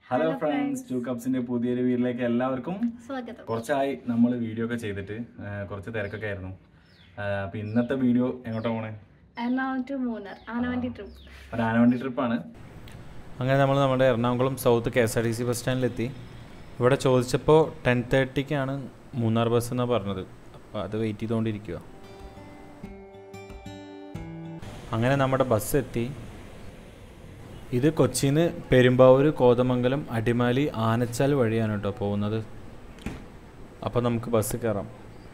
Hello friends to കപ്സിന്റെ പുതിയൊരു വീട്ടിലേക്ക് എല്ലാവർക്കും സ്വാഗതം കുറച്ചായി നമ്മൾ വീഡിയോ ഒക്കെ ചെയ്തിട്ട് ആ, കുറച്ച് തിരക്കൊക്കെ ആയിരുന്നു ആ, അപ്പൊ ഇന്നത്തെ വീഡിയോ എങ്ങോട്ടാ പോണേ എറണാകുളം ടു മൂന്നാർ ആനവണ്ടി ട്രിപ്പ് ഒരു ആനവണ്ടി ട്രിപ്പാണ് അങ്ങനെ നമ്മൾ നമ്മുടെ Ernakulam south K S R T C bus സ്റ്റാൻഡിലെത്തി ഇവിടെ ചോദിച്ചപ്പോൾ ടെൻ തേർട്ടിക്കാണ് മൂന്നാർ ബസ് എന്നാണ് പറഞ്ഞത് അപ്പോൾ അത് വെയിറ്റ് ചെയ്തുകൊണ്ടിരിക്കുക അങ്ങനെ നമ്മുടെ ബസ് എത്തി ഇത് കൊച്ചിയിൽ നിന്ന് പെരുമ്പാവൂർ കോതമംഗലം അടിമാലി ആനച്ചാൽ വഴിയാണ് കേട്ടോ പോകുന്നത് അപ്പോൾ നമുക്ക് ബസ് കയറാം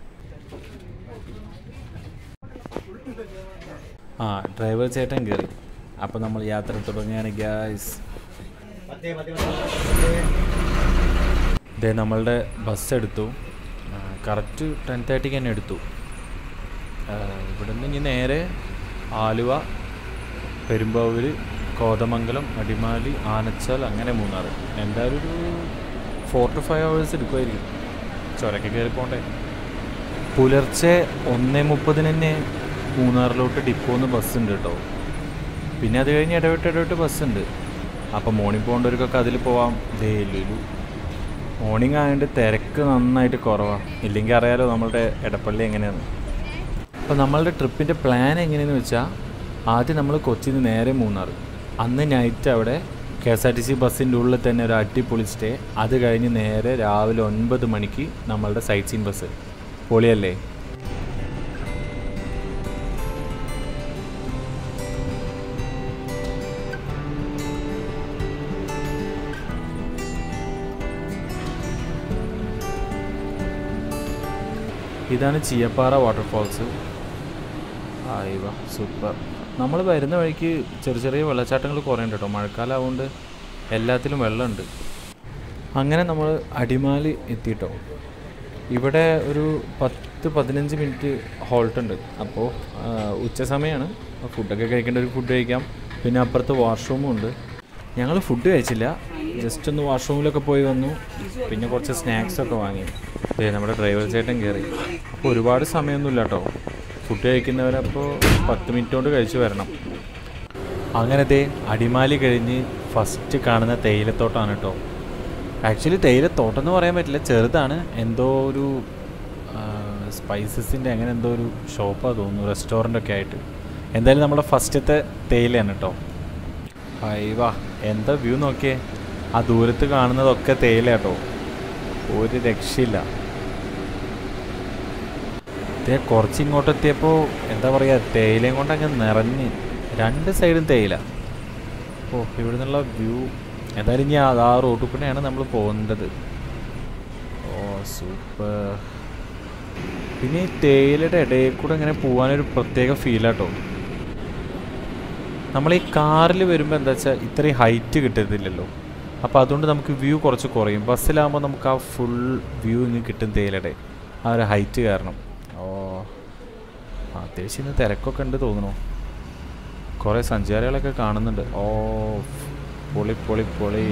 ആ ഡ്രൈവർ ചേട്ടൻ കയറി അപ്പോൾ നമ്മൾ യാത്ര തുടങ്ങുകയാണ് ഗ്യാസ് ഇതേ നമ്മളുടെ ബസ് എടുത്തു കറക്റ്റ് ടെൻ തേർട്ടിക്ക് തന്നെ എടുത്തു ആ, ഇവിടുന്ന് ഇനി നേരെ ആലുവ പെരുമ്പാവൂർ കോതമംഗലം അടിമാലി ആനച്ചാൽ അങ്ങനെ മൂന്നാർ എന്തായാലും ഒരു ഫോർ ടു ഫൈവ് ഹവേഴ്സ് എടുക്കുമായിരിക്കും ചുരക്ക് കയറി പോണ്ടേ പുലർച്ചെ ഒന്നേ മുപ്പതിന് തന്നെ മൂന്നാറിലോട്ട് ഡിപ്പോന്ന് ബസ് ഉണ്ട് കേട്ടോ പിന്നെ അത് കഴിഞ്ഞ് ഇടവിട്ട് ഇടവിട്ട് ബസ് ഉണ്ട് അപ്പോൾ മോർണിംഗ് പോകേണ്ടവർക്കൊക്കെ അതിൽ പോവാം ലുലു മോർണിംഗ് ആയതുകൊണ്ട് തിരക്ക് നന്നായിട്ട് കുറവാണ് ഇല്ലെങ്കിൽ അറിയാലോ നമ്മളുടെ എടപ്പള്ളി എങ്ങനെയാണ് അപ്പോൾ നമ്മളുടെ ട്രിപ്പിൻ്റെ പ്ലാൻ എങ്ങനെയെന്ന് വെച്ചാൽ ആദ്യം നമ്മൾ കൊച്ചിയിൽ നിന്ന് നേരെ മൂന്നാർ അന്ന് നൈറ്റ് അവിടെ കെ എസ് ആർ ടി സി ബസ്സിൻ്റെ ഉള്ളിൽ തന്നെ ഒരു അടിപൊളി സ്റ്റേ അത് കഴിഞ്ഞ് നേരെ രാവിലെ ഒൻപത് മണിക്ക് നമ്മളുടെ സൈറ്റ് സീൻ ബസ് പൊളിയല്ലേ ഇതാണ് ചീയപ്പാറ വാട്ടർഫാൾസ് ആയിവ സൂപ്പർ നമ്മൾ വരുന്ന വഴിക്ക് ചെറിയ ചെറിയ വെള്ളച്ചാട്ടങ്ങൾ കുറേ ഉണ്ട് കേട്ടോ മഴക്കാലം ആവുകൊണ്ട് എല്ലാത്തിലും വെള്ളമുണ്ട് അങ്ങനെ നമ്മൾ അടിമാലി എത്തിയിട്ടോ ഇവിടെ ഒരു പത്ത് പതിനഞ്ച് മിനിറ്റ് ഹോൾട്ട് ഉണ്ട് അപ്പോൾ ഉച്ച സമയമാണ് ഫുഡൊക്കെ കഴിക്കേണ്ട ഒരു ഫുഡ് കഴിക്കാം പിന്നെ അപ്പുറത്ത് വാഷ്റൂമും ഉണ്ട് ഞങ്ങൾ ഫുഡ് കഴിച്ചില്ല ജസ്റ്റ് ഒന്ന് വാഷ്റൂമിലൊക്കെ പോയി വന്നു പിന്നെ കുറച്ച് സ്നാക്സ് ഒക്കെ വാങ്ങി ദേ നമ്മുടെ ഡ്രൈവർ ചേട്ടൻ കയറി അപ്പോൾ ഒരുപാട് സമയമൊന്നുമില്ല കേട്ടോ ഫുഡ് കഴിക്കുന്നവരപ്പോൾ പത്ത് മിനിറ്റ് കൊണ്ട് കഴിച്ച് വരണം അങ്ങനത്തെ അടിമാലി കഴിഞ്ഞ് ഫസ്റ്റ് കാണുന്ന തേയിലത്തോട്ടാണ് കേട്ടോ ആക്ച്വലി തേയിലത്തോട്ടം എന്ന് പറയാൻ പറ്റില്ല ചെറുതാണ് എന്തോ ഒരു സ്പൈസസിൻ്റെ അങ്ങനെ എന്തോ ഒരു ഷോപ്പാണ് തോന്നുന്നു റെസ്റ്റോറൻ്റ് ഒക്കെ ആയിട്ട് എന്തായാലും നമ്മുടെ ഫസ്റ്റത്തെ തേയിലയാണ് കേട്ടോ വാ എന്താ വ്യൂ നോക്കിയേ ആ ദൂരത്ത് കാണുന്നതൊക്കെ തേയില കേട്ടോ ഒരു രക്ഷയില്ല ഇതേ കുറച്ച് ഇങ്ങോട്ട് എത്തിയപ്പോൾ എന്താ പറയുക തേയിലയും കൊണ്ട് അങ്ങ് നിറഞ്ഞ് രണ്ട് സൈഡും തേയില ഓ ഇവിടെ നിന്നുള്ള വ്യൂ എന്തായാലും ഇനി അത് ആ റോട്ടിൽ കൂടെയാണ് നമ്മൾ പോകേണ്ടത് ഓ സൂപ്പർ പിന്നെ ഈ തേയിലയുടെ ഇടയിൽ കൂടെ ഇങ്ങനെ പോകാനൊരു പ്രത്യേക ഫീലാട്ടോ നമ്മൾ ഈ കാറിൽ വരുമ്പോൾ എന്താ വെച്ചാൽ ഇത്രയും ഹൈറ്റ് കിട്ടത്തില്ലല്ലോ അപ്പോൾ അതുകൊണ്ട് നമുക്ക് വ്യൂ കുറച്ച് കുറയും ബസ്സിലാകുമ്പോൾ നമുക്ക് ആ ഫുൾ വ്യൂ ഇങ്ങ് കിട്ടും തേയിലയുടെ ആ ഒരു ഹൈറ്റ് കാരണം ഓ അത്യാവശ്യം ഇന്ന് തിരക്കൊക്കെ ഉണ്ട് തോന്നുന്നു കുറേ സഞ്ചാരികളൊക്കെ കാണുന്നുണ്ട് ഓ പൊളി പൊളി പൊളി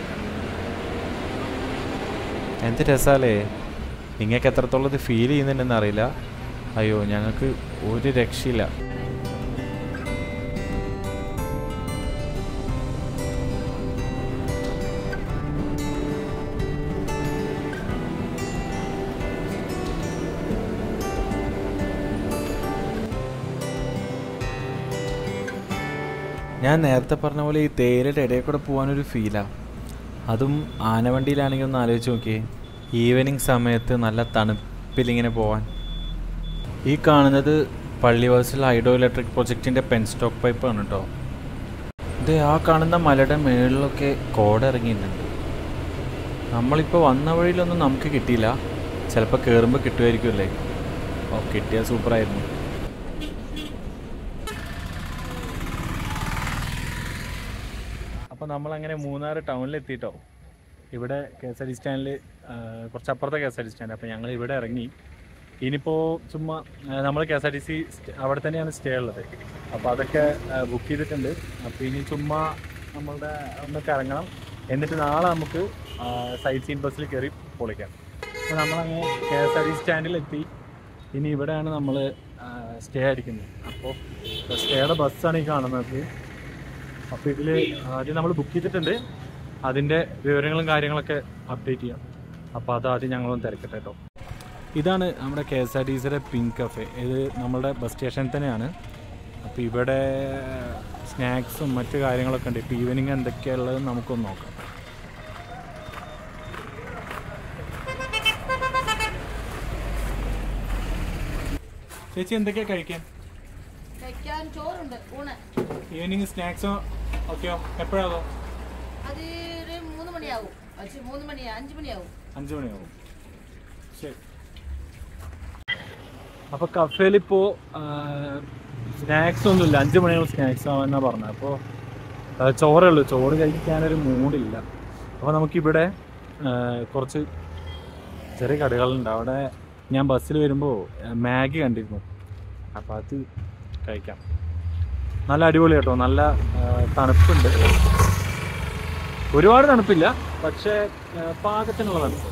എന്ത് രസാലേ നിങ്ങൾക്ക് എത്രത്തോളം ഇത് ഫീൽ ചെയ്യുന്നുണ്ടെന്ന് അറിയില്ല അയ്യോ ഞങ്ങൾക്ക് ഒരു രക്ഷയില്ല ഞാൻ നേരത്തെ പറഞ്ഞ പോലെ ഈ തേയിലയുടെ ഇടയിൽ കൂടെ പോകാനൊരു ഫീലാണ് അതും ആനവണ്ടിയിലാണെങ്കിൽ ഒന്ന് ആലോചിച്ച് നോക്കിയേ ഈവനിങ് സമയത്ത് നല്ല തണുപ്പിലിങ്ങനെ പോവാൻ ഈ കാണുന്നത് പള്ളിവാസിൽ ഹൈഡ്രോ ഇലക്ട്രിക് പ്രൊജക്റ്റിൻ്റെ പെൻ സ്റ്റോക്ക് പൈപ്പാണ് കേട്ടോ ഇത് ആ കാണുന്ന മലയുടെ മേളിലൊക്കെ കോട ഇറങ്ങിയിട്ടുണ്ട് നമ്മളിപ്പോൾ വന്ന വഴിയിലൊന്നും നമുക്ക് കിട്ടിയില്ല ചിലപ്പോൾ കയറുമ്പോൾ കിട്ടുമായിരിക്കുമല്ലേ ഓ കിട്ടിയാൽ സൂപ്പറായിരുന്നു അപ്പോൾ നമ്മളങ്ങനെ മൂന്നാർ ടൗണിൽ എത്തിയിട്ടോ ഇവിടെ കെ എസ് ആർ ടി സ്റ്റാൻഡിൽ കുറച്ച് അപ്പുറത്തെ K S R T stand അപ്പോൾ ഞങ്ങൾ ഇവിടെ ഇറങ്ങി ഇനിയിപ്പോൾ ചുമ്മാ നമ്മൾ K S R T C അവിടെ തന്നെയാണ് സ്റ്റേ ഉള്ളത് അപ്പോൾ അതൊക്കെ ബുക്ക് ചെയ്തിട്ടുണ്ട് അപ്പോൾ ഇനി ചുമ്മാ നമ്മളുടെ ഒന്ന് കറങ്ങണം എന്നിട്ട് നാളെ നമുക്ക് സൈറ്റ് സീൻ ബസ്സിൽ കയറി പൊളിക്കാം അപ്പോൾ നമ്മളങ്ങനെ കെ എസ് ആർ ടി സ്റ്റാൻഡിലെത്തി ഇനി ഇവിടെയാണ് നമ്മൾ സ്റ്റേ അടിക്കുന്നത് അപ്പോൾ സ്റ്റേയുടെ ബസ്സാണ് ഈ കാണുന്നത് അപ്പോൾ ഇതിൽ ആദ്യം നമ്മൾ ബുക്ക് ചെയ്തിട്ടുണ്ട് അതിൻ്റെ വിവരങ്ങളും കാര്യങ്ങളൊക്കെ അപ്ഡേറ്റ് ചെയ്യാം അപ്പോൾ അത് ആദ്യം ഞങ്ങളൊന്ന് തിരക്കട്ടെ കേട്ടോ ഇതാണ് നമ്മുടെ കെ എസ് ആർ ടി സിയുടെ പിങ്ക് കഫേ ഇത് നമ്മളുടെ ബസ് സ്റ്റേഷനിൽ തന്നെയാണ് അപ്പോൾ ഇവിടെ സ്നാക്സും മറ്റു കാര്യങ്ങളൊക്കെ ഉണ്ട് ഇപ്പോൾ ഈവനിങ് എന്തൊക്കെയുള്ളത് നമുക്കൊന്ന് നോക്കാം ചേച്ചി എന്തൊക്കെയാണ് കഴിക്കാൻ കഴിക്കാൻ ചോറുണ്ട് ഊണ് ഈവനിങ് സ്നാക്സോ ഒക്കെയോ എപ്പോഴാകോ അത് ഒരു മൂന്ന് മണിയാവും പക്ഷേ മൂന്ന് മണി അഞ്ച് മണിയാവും അഞ്ച് മണിയാവും ശരി അപ്പോൾ കഫേയിൽ ഇപ്പോൾ സ്നാക്സ് ഒന്നുമില്ല അഞ്ച് മണിയാവും സ്നാക്സ് ആവാന്നാ പറഞ്ഞത് അപ്പോൾ ചോറേ ഉള്ളൂ ചോറ് കഴിക്കാനൊരു മൂഡില്ല അപ്പോൾ നമുക്കിവിടെ ആ, കുറച്ച് ചെറിയ കടകളുണ്ട് അവിടെ ഞാൻ ബസ്സിൽ വരുമ്പോൾ മാഗി കണ്ടിരുന്നു അപ്പോൾ അത് കഴിക്കാം നല്ല അടിപൊളി കേട്ടോ നല്ല ആ, തണുപ്പുണ്ട് ഒരുപാട് തണുപ്പില്ല പക്ഷേ ആ, പാകത്തിനുള്ള തണുപ്പ്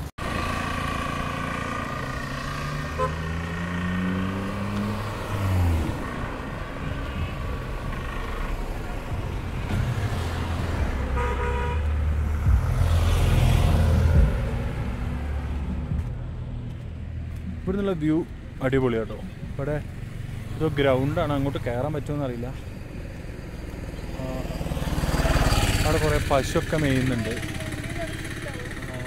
ഇവിടെ നിന്നുള്ള വ്യൂ അടിപൊളി കേട്ടോ ഇവിടെ ഒരു ഗ്രൗണ്ടാണ് അങ്ങോട്ട് കയറാൻ പറ്റുമെന്ന് അറിയില്ല ആ, അവിടെ കുറേ പശുവൊക്കെ മേയുന്നുണ്ട് ആ,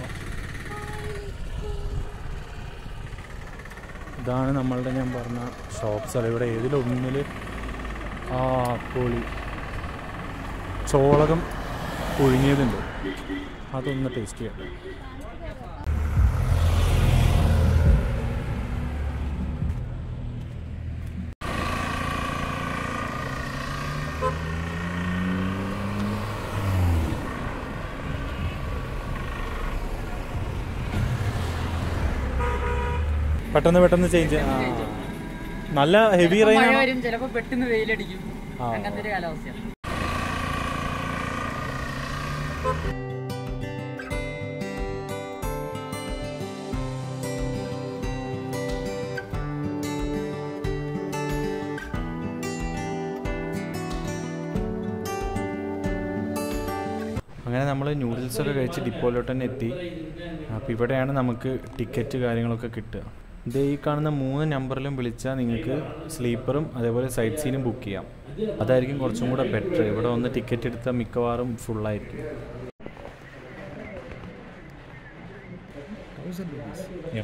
ഇതാണ് നമ്മളുടെ ഞാൻ പറഞ്ഞ ഷോപ്സ് അല്ല ഇവിടെ ഏതിലൊന്നിൽ ആ പൊളി ചോളകം പുഴുങ്ങിയതുണ്ട് അതൊന്ന് ടേസ്റ്റ് ചെയ്യാം പെട്ടെന്ന് പെട്ടെന്ന് ചേഞ്ച് നല്ല ഹെവി റെയിൻ മഴ വരും ചിലപ്പോ പെട്ടെന്ന് വെയിലടിക്കും ആ. അങ്ങനത്തെ ഒരു കാലാവസ്ഥയാണ് അങ്ങനെ നമ്മൾ നൂഡിൽസൊക്കെ കഴിച്ച് ഡിപ്പോയിലോട്ട് തന്നെ എത്തി അപ്പോൾ ഇവിടെയാണ് നമുക്ക് ടിക്കറ്റ് കാര്യങ്ങളൊക്കെ കിട്ടുക ഇത് ഈ കാണുന്ന മൂന്ന് നമ്പറിലും വിളിച്ചാൽ നിങ്ങൾക്ക് സ്ലീപ്പറും അതേപോലെ സൈഡ് സീനും ബുക്ക് ചെയ്യാം അതായിരിക്കും കുറച്ചും കൂടെ ബെറ്റർ ഇവിടെ ഒന്ന് ടിക്കറ്റ് എടുത്താൽ മിക്കവാറും ഫുള്ളായിരിക്കും Yeah.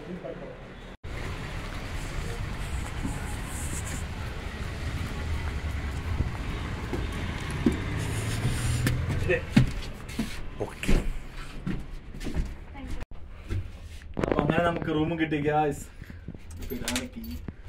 അപ്പൊ അങ്ങനെ നമുക്ക് റൂമും കിട്ടി ഗ്യാസ് ഇതാണ് കീ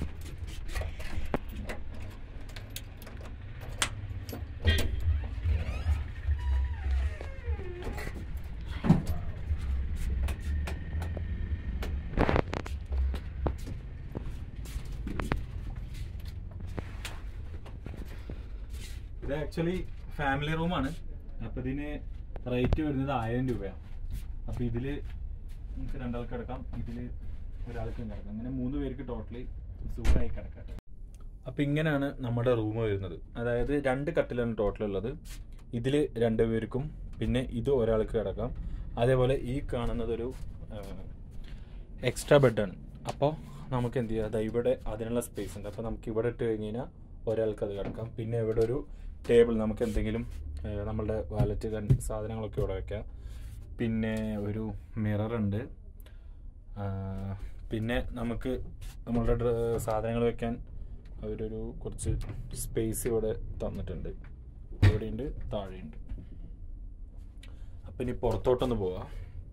ഇത് ആക്ച്വലി ഫാമിലി റൂമാണ് അപ്പോൾ ഇതിന് റേറ്റ് വരുന്നത് ആയിരം രൂപയാണ് അപ്പോൾ ഇതിൽ നമുക്ക് രണ്ടാൾക്ക് കിടക്കാം ഇതിൽ ഒരാൾക്ക് കിടക്കാം അങ്ങനെ മൂന്ന് പേർക്ക് ടോട്ടലി സുഖമായി കിടക്കാം അപ്പോൾ ഇങ്ങനെയാണ് നമ്മുടെ റൂം വരുന്നത് അതായത് രണ്ട് കട്ടിലാണ് ടോട്ടൽ ഉള്ളത് ഇതിൽ രണ്ട് പേർക്കും പിന്നെ ഇത് ഒരാൾക്ക് കിടക്കാം അതേപോലെ ഈ കാണുന്നതൊരു എക്സ്ട്രാ ബെഡാണ് അപ്പോൾ നമുക്ക് എന്ത് ചെയ്യാം ദാ ഇവിടെ അതിനുള്ള സ്പേസ് ഉണ്ട് അപ്പോൾ നമുക്ക് ഇവിടെ ഇട്ട് കഴിഞ്ഞ് കഴിഞ്ഞാൽ ഒരാൾക്ക് അത് കിടക്കാം പിന്നെ ഇവിടെ ഒരു ടേബിൾ നമുക്ക് എന്തെങ്കിലും ആ, നമ്മളുടെ വാലറ്റ് സാധനങ്ങളൊക്കെ ഇവിടെ വെക്കാം പിന്നെ ഒരു മിറർ ഉണ്ട് ആ, പിന്നെ നമുക്ക് നമ്മളുടെ ഡ്ര- സാധനങ്ങൾ വെക്കാൻ അവരൊരു കുറച്ച് സ്പേസ് ഇവിടെ തന്നിട്ടുണ്ട് ഇവിടെയുണ്ട് താഴെയുണ്ട് അപ്പം ഇനി പുറത്തോട്ടൊന്ന് പോവാം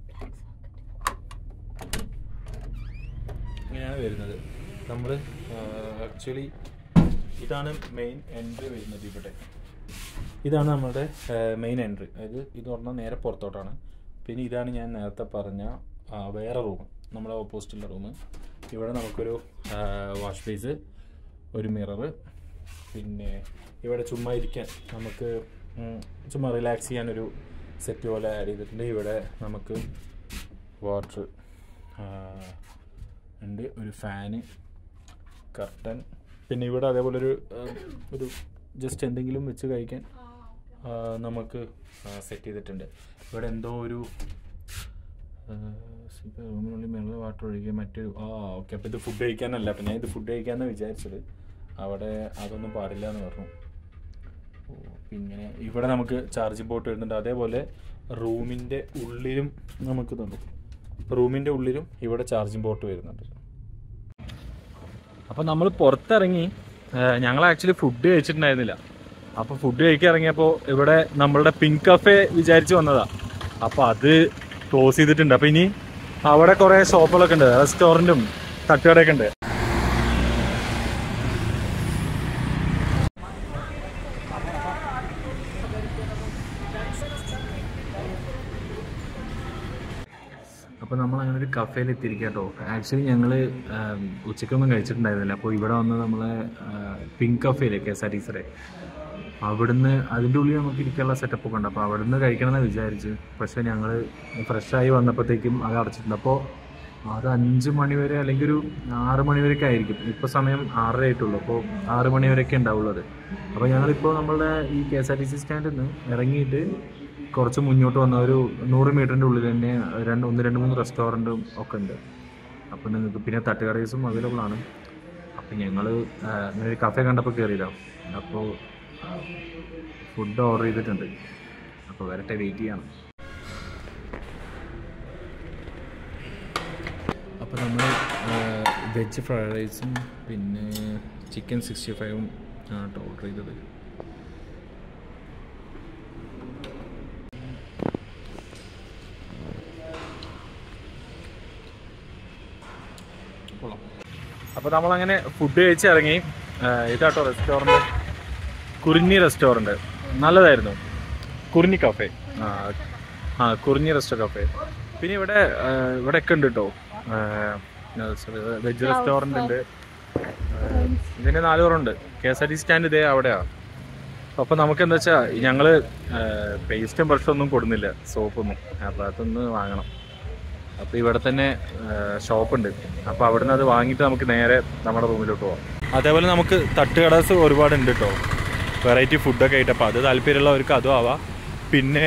ഇങ്ങനെയാണ് വരുന്നത് നമ്മൾ ആക്ച്വലി ഇതാണ് മെയിൻ എൻട്രി വരുന്നത് ഇവിടെ ഇതാണ് നമ്മുടെ മെയിൻ എൻട്രി അതായത് ഇത് പറഞ്ഞാൽ നേരെ പുറത്തോട്ടാണ് പിന്നെ ഇതാണ് ഞാൻ നേരത്തെ പറഞ്ഞ ആ, വേറെ റൂം നമ്മുടെ ഓപ്പോസിറ്റുള്ള റൂം ഇവിടെ നമുക്കൊരു വാഷ് ബേസ് ഒരു മിററ് പിന്നെ ഇവിടെ ചുമ്മാ ഇരിക്കാൻ നമുക്ക് ഉം, ചുമ്മാ റിലാക്സ് ചെയ്യാനൊരു സെറ്റ് പോലെ ആഡ് ചെയ്തിട്ടുണ്ട് ഇവിടെ നമുക്ക് വാട്ടർ ഉണ്ട് ഒരു ഫാന് കർട്ടൻ പിന്നെ ഇവിടെ അതേപോലെ ഒരു ആ, ഒരു ജസ്റ്റ് എന്തെങ്കിലും വെച്ച് കഴിക്കാൻ ആ, നമുക്ക് സെറ്റ് ചെയ്തിട്ടുണ്ട് ഇവിടെ എന്തോ ഒരു ആ, സിപ്പ റൂമിനുള്ളിൽ മെല്ലെ വാട്ടർ ഒഴുകി മറ്റൊരു ആ ഓക്കെ അപ്പോൾ ഇത് ഫുഡ് കഴിക്കാനല്ല അപ്പം ഞാൻ ഇത് ഫുഡ് കഴിക്കാമെന്ന് വിചാരിച്ചത് അവിടെ അതൊന്നും പാടില്ല എന്ന് പറഞ്ഞു ഓ, പിന്നെ ഇവിടെ നമുക്ക് ചാർജിങ് പോർട്ട് വരുന്നുണ്ട് അതേപോലെ റൂമിൻ്റെ ഉള്ളിലും നമുക്ക് തന്നു റൂമിൻ്റെ ഉള്ളിലും ഇവിടെ ചാർജിങ് പോർട്ട് വരുന്നുണ്ട് അപ്പോൾ നമ്മൾ പുറത്തിറങ്ങി ഞങ്ങൾ ആക്ച്വലി ഫുഡ് കഴിച്ചിട്ടുണ്ടായിരുന്നില്ല അപ്പോൾ ഫുഡ് കഴിക്കാൻ ഇറങ്ങിയപ്പോൾ ഇവിടെ നമ്മളുടെ പിങ്ക് കഫേ വിചാരിച്ച് വന്നതാ അപ്പോൾ അത് ക്ലോസ് ചെയ്തിട്ടുണ്ട് അപ്പോൾ ഇനി അവിടെ കുറേ ഷോപ്പുകളൊക്കെ ഉണ്ട് റെസ്റ്റോറൻറ്റും തട്ടുകടയൊക്കെ ഉണ്ട് അപ്പോൾ നമ്മൾ അങ്ങനെ ഒരു കഫേയിൽ എത്തിയിരിക്കുക കേട്ടോ ആക്ച്വലി ഞങ്ങൾ ഉച്ചയ്ക്കൊന്നും കഴിച്ചിട്ടുണ്ടായിരുന്നില്ല അപ്പോൾ ഇവിടെ വന്ന് നമ്മളെ പിങ്ക് കഫേയിലെ കെ എസ് ആർ ടി സിയുടെ അവിടുന്ന് അതിൻ്റെ ഉള്ളിൽ നമുക്ക് ഇരിക്കാനുള്ള സെറ്റപ്പ് ഒക്കെ ഉണ്ട് അപ്പോൾ അവിടുന്ന് കഴിക്കണമെന്ന് വിചാരിച്ചു പക്ഷേ ഞങ്ങൾ ഫ്രഷായി വന്നപ്പോഴത്തേക്കും അത് അടച്ചിട്ടുണ്ട് അപ്പോൾ അത് അഞ്ച് മണി വരെ അല്ലെങ്കിൽ ഒരു ആറ് മണി വരെയൊക്കെ ആയിരിക്കും ഇപ്പോൾ സമയം ആറര ആയിട്ടുള്ളൂ അപ്പോൾ ആറ് മണി വരെയൊക്കെ ഉണ്ടാവുള്ളത് അപ്പോൾ ഞങ്ങളിപ്പോൾ നമ്മളുടെ ഈ K S R T C സ്റ്റാൻഡിൽ നിന്ന് ഇറങ്ങിയിട്ട് കുറച്ച് മുന്നോട്ട് വന്ന ഒരു നൂറ് മീറ്ററിൻ്റെ ഉള്ളിൽ തന്നെ രണ്ട് ഒന്ന് രണ്ട് മൂന്ന് റെസ്റ്റോറൻറ്റും ഒക്കെ ഉണ്ട് അപ്പോൾ നിങ്ങൾക്ക് പിന്നെ തട്ടുകടീസും അവൈലബിൾ ആണ് അപ്പോൾ ഞങ്ങൾ ഇങ്ങനെ ഒരു കഫേ കണ്ടപ്പോൾ കയറിയതാണ് അപ്പോൾ ഫുഡ് ഓർഡർ ചെയ്തിട്ടുണ്ട് അപ്പോൾ വരട്ടെ വെയിറ്റ് ചെയ്യണം അപ്പോൾ നമ്മൾ വെജ് ഫ്രൈഡ് റൈസും പിന്നെ ചിക്കൻ സിക്സ്റ്റി ഫൈവും ആണ് ഓർഡർ ചെയ്തത് അപ്പോൾ നമ്മളങ്ങനെ ഫുഡ് കഴിച്ച് ഇറങ്ങി ആ, ഇതാട്ടോ റെസ്റ്റോറൻറ്റ് കുറിഞ്ഞി റെസ്റ്റോറൻറ്റ് നല്ലതായിരുന്നു കുറിഞ്ഞി കഫേ ആ ആ കുറിഞ്ഞി റെസ്റ്റോ കഫേ പിന്നെ ഇവിടെ ആ, ഇവിടെയൊക്കെ ഉണ്ട് കേട്ടോ വെജ് റെസ്റ്റോറൻ്റ് ഉണ്ട് ആ, ഇതിന് നാല് പേരുണ്ട് K S R T stand ഇതേ അവിടെയാണ് അപ്പോൾ നമുക്ക് എന്താ വെച്ചാൽ ഞങ്ങൾ പേസ്റ്റും ബ്രഷൊന്നും കൊടുന്നില്ല സോപ്പൊന്നും അപ്പോൾ അതൊന്ന് വാങ്ങണം അപ്പോൾ ഇവിടെ തന്നെ ഷോപ്പുണ്ട് അപ്പോൾ അവിടെ നിന്ന് അത് വാങ്ങിയിട്ട് നമുക്ക് നേരെ നമ്മുടെ റൂമിലോട്ട് പോകാം അതേപോലെ നമുക്ക് തട്ടുകടസ് ഒരുപാട് ഉണ്ട് കേട്ടോ വെറൈറ്റി ഫുഡൊക്കെ ആയിട്ട് അപ്പോൾ അത് താല്പര്യമുള്ളവർക്ക് അതും ആവാം പിന്നെ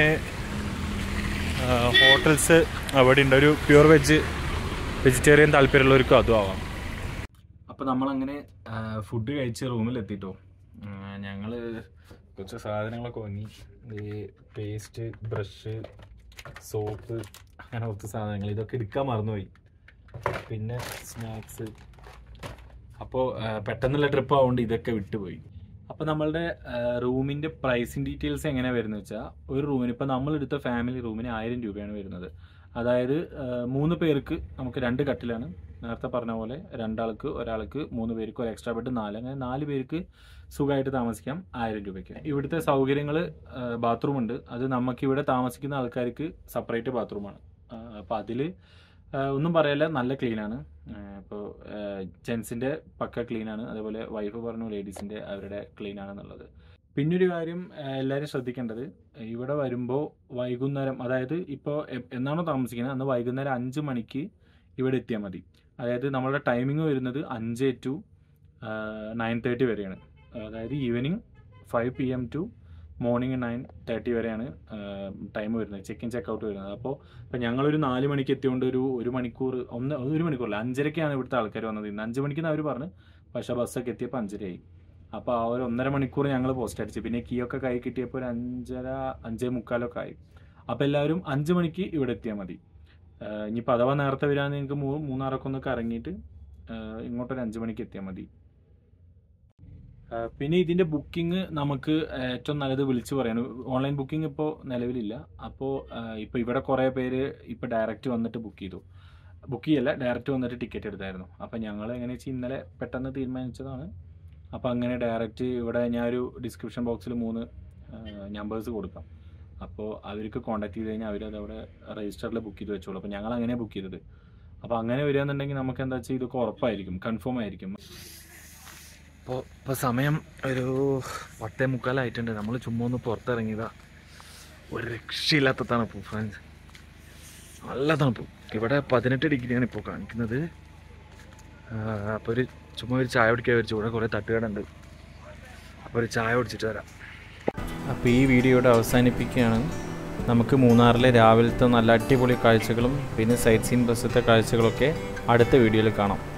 ഹോട്ടൽസ് അവിടെ ഉണ്ട് ഒരു പ്യുവർ വെജ് വെജിറ്റേറിയൻ താല്പര്യമുള്ളവർക്കും അതും ആവാം അപ്പോൾ നമ്മളങ്ങനെ ഫുഡ് കഴിച്ച് റൂമിൽ എത്തിട്ടോ ഞങ്ങൾ കുറച്ച് സാധനങ്ങളൊക്കെ വാങ്ങി ഈ പേസ്റ്റ് ബ്രഷ് സോപ്പ് അങ്ങനെ കുറച്ച് സാധനങ്ങൾ ഇതൊക്കെ എടുക്കാൻ മറന്നുപോയി പിന്നെ സ്നാക്സ് അപ്പോൾ പെട്ടെന്നുള്ള ട്രിപ്പ് ആവുകൊണ്ട് ഇതൊക്കെ വിട്ടുപോയി അപ്പോൾ നമ്മളുടെ റൂമിൻ്റെ പ്രൈസിങ് ഡീറ്റെയിൽസ് എങ്ങനെയാണ് വരുന്നത് വെച്ചാൽ ഒരു റൂമിന് ഇപ്പോൾ നമ്മളെടുത്ത ഫാമിലി റൂമിന് ആയിരം രൂപയാണ് വരുന്നത് അതായത് ആ, മൂന്ന് പേർക്ക് നമുക്ക് രണ്ട് കട്ടിലാണ് നേരത്തെ പറഞ്ഞ പോലെ രണ്ടാൾക്ക് ഒരാൾക്ക് മൂന്ന് പേർക്ക് ഒരു എക്സ്ട്രാ ബെഡ് നാല് അങ്ങനെ നാല് പേർക്ക് സുഖമായിട്ട് താമസിക്കാം ആയിരം രൂപയ്ക്ക് ഇവിടുത്തെ സൗകര്യങ്ങൾ ബാത്റൂം ഉണ്ട് അത് നമുക്ക് ഇവിടെ താമസിക്കുന്ന ആൾക്കാർക്ക് സെപ്പറേറ്റ് ബാത്റൂമാണ് അപ്പോൾ അതിൽ ഒന്നും പറയല്ല നല്ല ക്ലീനാണ് ഇപ്പോൾ ജെൻസിൻ്റെ പക്ക ക്ലീനാണ് അതേപോലെ വൈഫ് പറഞ്ഞു ലേഡീസിൻ്റെ അവരുടെ ക്ലീൻ ആണെന്നുള്ളത് പിന്നൊരു കാര്യം ഏഹ് എല്ലാവരും ശ്രദ്ധിക്കേണ്ടത് ഇവിടെ വരുമ്പോൾ വൈകുന്നേരം അതായത് ഇപ്പോൾ എന്നാണോ താമസിക്കുന്നത് അന്ന് വൈകുന്നേരം അഞ്ച് മണിക്ക് ഇവിടെ എത്തിയാൽ മതി അതായത് നമ്മളുടെ ടൈമിംഗ് വരുന്നത് അഞ്ച് ടു നയൻ തേർട്ടി വരെയാണ് അതായത് evening five P M to morning nine thirty വരെയാണ് ടൈം വരുന്നത് ചെക്ക് ഇൻ ചെക്ക് ഔട്ട് വരുന്നത് അപ്പോൾ ഇപ്പോൾ ഞങ്ങളൊരു നാല് മണിക്ക് എത്തിയോണ്ട് ഒരു ഒരു മണിക്കൂർ ഒന്ന് ഒരു മണിക്കൂറില്ല അഞ്ചരയ്ക്കാണ് ഇവിടുത്തെ ആൾക്കാർ വന്നത് ഇന്ന് അഞ്ച് മണിക്ക് അവർ പറഞ്ഞു പക്ഷേ ബസ്സൊക്കെ എത്തിയപ്പോൾ അഞ്ചരയായി അപ്പോൾ ആ ഒരു ഒന്നര മണിക്കൂർ ഞങ്ങൾ പോസ്റ്റ് അടിച്ചു പിന്നെ കീ ഒക്കെ കൈ കിട്ടിയപ്പോൾ ഒരു അഞ്ചര അഞ്ചേ മുക്കാലൊക്കെ ആയി അപ്പോൾ എല്ലാവരും അഞ്ച് മണിക്ക് ഇവിടെ എത്തിയാൽ മതി ആഹ് ഇനിയിപ്പോൾ അഥവാ നേരത്തെ വരാമെന്ന് നിങ്ങൾക്ക് മൂ മൂന്നാറൊക്കെ ഒന്ന് കറങ്ങിയിട്ട് ആഹ് ഇങ്ങോട്ടൊരു അഞ്ച് മണിക്ക് എത്തിയാൽ മതി ആഹ് പിന്നെ ഇതിൻ്റെ ബുക്കിംഗ് നമുക്ക് ഏറ്റവും നല്ലത് വിളിച്ചു പറയാൻ ഓൺലൈൻ ബുക്കിംഗ് ഇപ്പോൾ നിലവിലില്ല അപ്പോൾ ഇപ്പോൾ ഇവിടെ കുറേ പേര് ഇപ്പോൾ ഡയറക്റ്റ് വന്നിട്ട് ബുക്ക് ചെയ്തു ബുക്ക് ചെയ്യല്ല ഡയറക്റ്റ് വന്നിട്ട് ടിക്കറ്റ് എടുത്തായിരുന്നു അപ്പോൾ ഞങ്ങൾ എങ്ങനെ വെച്ചാൽ ഇന്നലെ പെട്ടെന്ന് തീരുമാനിച്ചതാണ് അപ്പോൾ അങ്ങനെ ഡയറക്റ്റ് ഇവിടെ ഞാനൊരു ഡിസ്ക്രിപ്ഷൻ ബോക്സിൽ മൂന്ന് നമ്പേഴ്സ് കൊടുക്കാം അപ്പോൾ അവർക്ക് കോൺടാക്ട് ചെയ്ത് കഴിഞ്ഞാൽ അവരത് അവിടെ രജിസ്റ്ററിൽ ബുക്ക് ചെയ്ത് വെച്ചോളൂ അപ്പോൾ ഞങ്ങൾ അങ്ങനെ ബുക്ക് ചെയ്തത് അപ്പോൾ അങ്ങനെ വരികയെന്നുണ്ടെങ്കിൽ നമുക്ക് എന്താ വെച്ചാൽ ഇതൊക്കെ ഉറപ്പായിരിക്കും കൺഫേം ആയിരിക്കും ഇപ്പോൾ ഇപ്പോൾ സമയം ഒരു പത്തേ മുക്കാലായിട്ടുണ്ട് നമ്മൾ ചുമ്മാ ഒന്ന് പുറത്തിറങ്ങിയതാ ഒരു രക്ഷയില്ലാത്ത തണുപ്പ് ഫ്രണ്ട്സ് നല്ല തണുപ്പ് ഇവിടെ പതിനെട്ട് ഡിഗ്രിയാണ് ഇപ്പോൾ കാണിക്കുന്നത് അപ്പോൾ ഒരു ചുമ്മാ ഒരു ചായ കുടിക്കാൻ വിചാരിച്ചു ഇവിടെ കുറേ തട്ടുകട ഉണ്ട് അപ്പോൾ ഒരു ചായ കുടിച്ചിട്ട് വരാം അപ്പോൾ ഈ വീഡിയോയുടെ അവസാനിപ്പിക്കുകയാണ് നമുക്ക് മൂന്നാറിലെ രാവിലത്തെ നല്ല അടിപൊളി കാഴ്ചകളും പിന്നെ സൈറ്റ് സീൻ ബസ്സത്തെ കാഴ്ചകളൊക്കെ അടുത്ത വീഡിയോയിൽ കാണാം